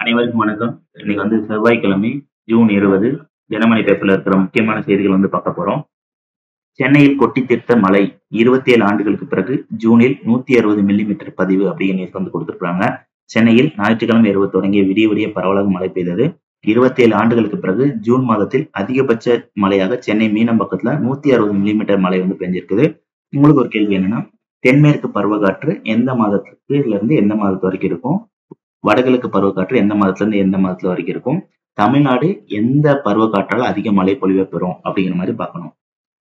அனைவருக்கும் வணக்கம் இன்னைக்கு வந்து செவ்வாய்க்கிழமை ஜூன் இருபது தினமணி பேப்பர்ல இருக்கிற முக்கியமான செய்திகள் வந்து பார்க்க போறோம் சென்னையில் கொட்டி தீர்த்த மழை இருபத்தி ஏழு ஆண்டுகளுக்கு பிறகு ஜூனில் நூத்தி அறுபது மில்லிமீட்டர் பதிவு அப்படின்னு நியூஸ் வந்து கொடுத்திருக்காங்க சென்னையில் ஞாயிற்றுக்கிழமை இரவு தொடங்கிய விடிய விடிய பரவலாக மழை பெய்தது இருபத்தி ஏழு ஆண்டுகளுக்கு பிறகு ஜூன் மாதத்தில் அதிகபட்ச மழையாக சென்னை மீனம்பக்கத்துல நூத்தி அறுபது மில்லிமீட்டர் மழை வந்து பெஞ்சிருக்குது உங்களுக்கு ஒரு கேள்வி என்னன்னா தென்மேற்கு பருவக்காற்று எந்த மாதத்துக்கு இருந்து எந்த மாதத்து வரைக்கும் இருக்கும் வடகிழக்கு பருவக்காற்று எந்த மாதத்துல இருந்து எந்த மாதத்துல வரைக்கும் இருக்கும் தமிழ்நாடு எந்த பருவக்காற்றால் அதிக மழை பொழிவை பெறும் அப்படிங்கிற மாதிரி பார்க்கணும்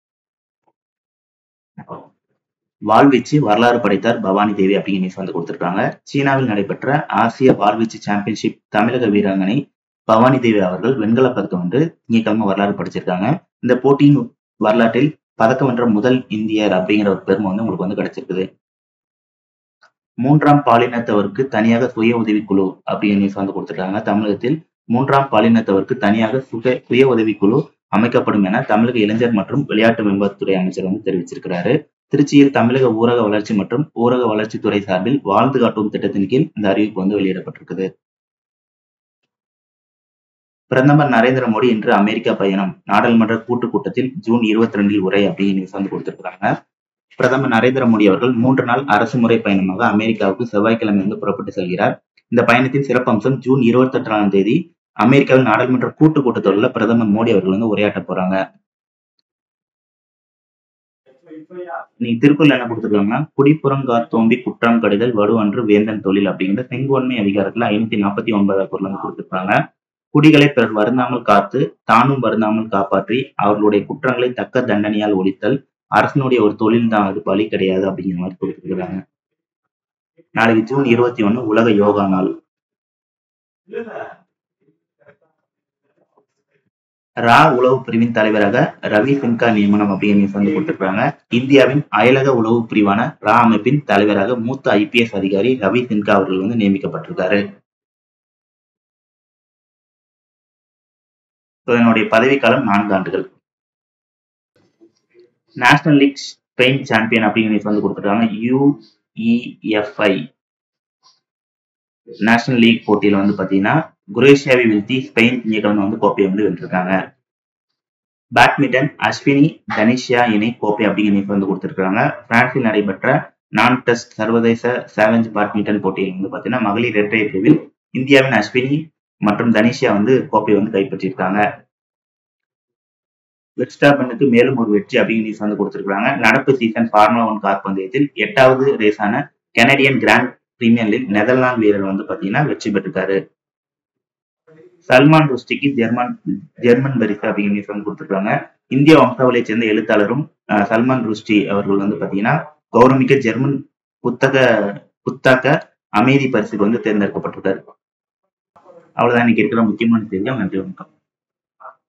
வாழ்வீச்சு வரலாறு படைத்தார் பவானி தேவி அப்படிங்கிற நியூஸ் வந்து கொடுத்திருக்காங்க சீனாவில் நடைபெற்ற ஆசிய வாழ்வீச்சு சாம்பியன்ஷிப் தமிழக வீராங்கனை பவானி தேவி அவர்கள் வெண்கல பதக்கம் வென்று திங்கட்கிழமை வரலாறு படிச்சிருக்காங்க இந்த போட்டியின் வரலாற்றில் பதக்கம் வென்ற முதல் இந்தியர் அப்படிங்கிற ஒரு பெருமை வந்து உங்களுக்கு வந்து கிடைச்சிருக்குது மூன்றாம் பாலினத்தவருக்கு தனியாக சுய உதவிக்குழு அப்படிங்கிற நியூஸ் வந்து கொடுத்திருக்காங்க தமிழகத்தில் மூன்றாம் பாலினத்தவருக்கு தனியாக சுக சுய உதவிக்குழு அமைக்கப்படும் என தமிழக இளைஞர் மற்றும் விளையாட்டு மேம்பாட்டுத்துறை அமைச்சர் வந்து தெரிவிச்சிருக்கிறாரு திருச்சியில் தமிழக ஊரக வளர்ச்சி மற்றும் ஊரக வளர்ச்சித்துறை சார்பில் வாழ்ந்து காட்டும் திட்டத்தின் கீழ் இந்த அறிவிப்பு வந்து வெளியிடப்பட்டிருக்குது பிரதமர் நரேந்திர மோடி இன்று அமெரிக்கா பயணம் நாடாளுமன்ற கூட்டுக் கூட்டத்தில் ஜூன் இருபத்தி ரெண்டில் உரை அப்படின்னு நியூஸ் வந்து கொடுத்திருக்காங்க பிரதமர் நரேந்திர மோடி அவர்கள் மூன்று நாள் அரசு முறை பயணமாக அமெரிக்காவுக்கு செவ்வாய்க்கிழமை வந்து புறப்பட்டு செல்கிறார் இந்த பயணத்தின் சிறப்பம்சம் ஜூன் இருபத்தி எட்டாம் தேதி அமெரிக்காவின் நாடாளுமன்ற கூட்டு கூட்டத்தொடரில் பிரதமர் மோடி அவர்கள் வந்து உரையாற்ற போறாங்க நீ திருக்குறள் என்ன கொடுத்துருக்காங்கன்னா குடிப்புறங்காத்தோம்பி குற்றம் கடிதல் வடு அன்று வேந்தன் தொழில் அப்படிங்கிற செங்கோன்மை அதிகாரத்துல ஐநூத்தி நாற்பத்தி ஒன்பதாவது குரல் வந்து கொடுத்திருக்காங்க குடிகளை பிறர் வருந்தாமல் காத்து தானும் வருந்தாமல் காப்பாற்றி அவர்களுடைய குற்றங்களை தக்க தண்டனையால் ஒழித்தல் அரசனுடைய ஒரு தொழில் தான் அது பலி கிடையாது அப்படிங்கிற மாதிரி கொடுத்துருக்காங்க நாளைக்கு ஜூன் இருபத்தி ஒண்ணு உலக யோகா நாள் ரா உளவு பிரிவின் தலைவராக ரவி சின்கா நியமனம் அப்படிங்கிற நியூஸ் வந்து கொடுத்திருக்காங்க இந்தியாவின் அயலக உளவு பிரிவான ரா அமைப்பின் தலைவராக மூத்த ஐபிஎஸ் அதிகாரி ரவி சின்கா அவர்கள் வந்து நியமிக்கப்பட்டிருக்காரு இதனுடைய பதவிக்காலம் நான்கு ஆண்டுகள் நேஷனல் லீக் ஸ்பெயின் சாம்பியன் அப்படிங்கிற நியூஸ் வந்து கொடுத்துருக்காங்க யூஇஎஃப்ஐ நேஷனல் லீக் போட்டியில வந்து பாத்தீங்கன்னா குரேஷியாவை வீழ்த்தி ஸ்பெயின் திங்கட்கிழமை வந்து கோப்பையை வந்து வென்றிருக்காங்க பேட்மிண்டன் அஸ்வினி தனிஷியா இணை கோப்பை அப்படிங்கிற நியூஸ் வந்து கொடுத்திருக்காங்க பிரான்சில் நடைபெற்ற நான் டெஸ்ட் சர்வதேச சேலஞ்ச் பேட்மிண்டன் போட்டியில் வந்து பாத்தீங்கன்னா மகளிர் இரட்டையர் பிரிவில் இந்தியாவின் அஸ்வினி மற்றும் தனிஷியா வந்து கோப்பையை வந்து கைப்பற்றியிருக்காங்க வெட்ஸ்டாபனுக்கு மேலும் ஒரு வெற்றி அப்படிங்கிற நியூஸ் வந்து கொடுத்திருக்காங்க நடப்பு சீசன் ஃபார்முலா ஒன் கார் பந்தயத்தில் எட்டாவது ரேஸான Canadian grand premier league Netherlands வீரர் வந்து பாத்தீங்கன்னா வெற்றி பெற்றிருக்காரு சல்மான் ருஷ்டிக்கு ஜெர்மன் ஜெர்மன் பரிசு அப்படிங்கிற நியூஸ் வந்து கொடுத்திருக்காங்க இந்திய வம்சாவளியை சேர்ந்த எழுத்தாளரும் சல்மான் ருஷ்டி அவர்கள் வந்து பாத்தீங்கன்னா கௌரமிக்க ஜெர்மன் புத்தக புத்தக அமைதி பரிசுக்கு வந்து தேர்ந்தெடுக்கப்பட்டிருக்காரு அவ்வளவுதான் இன்னைக்கு இருக்கிற முக்கியமான செய்திகள் நன்றி வணக்கம்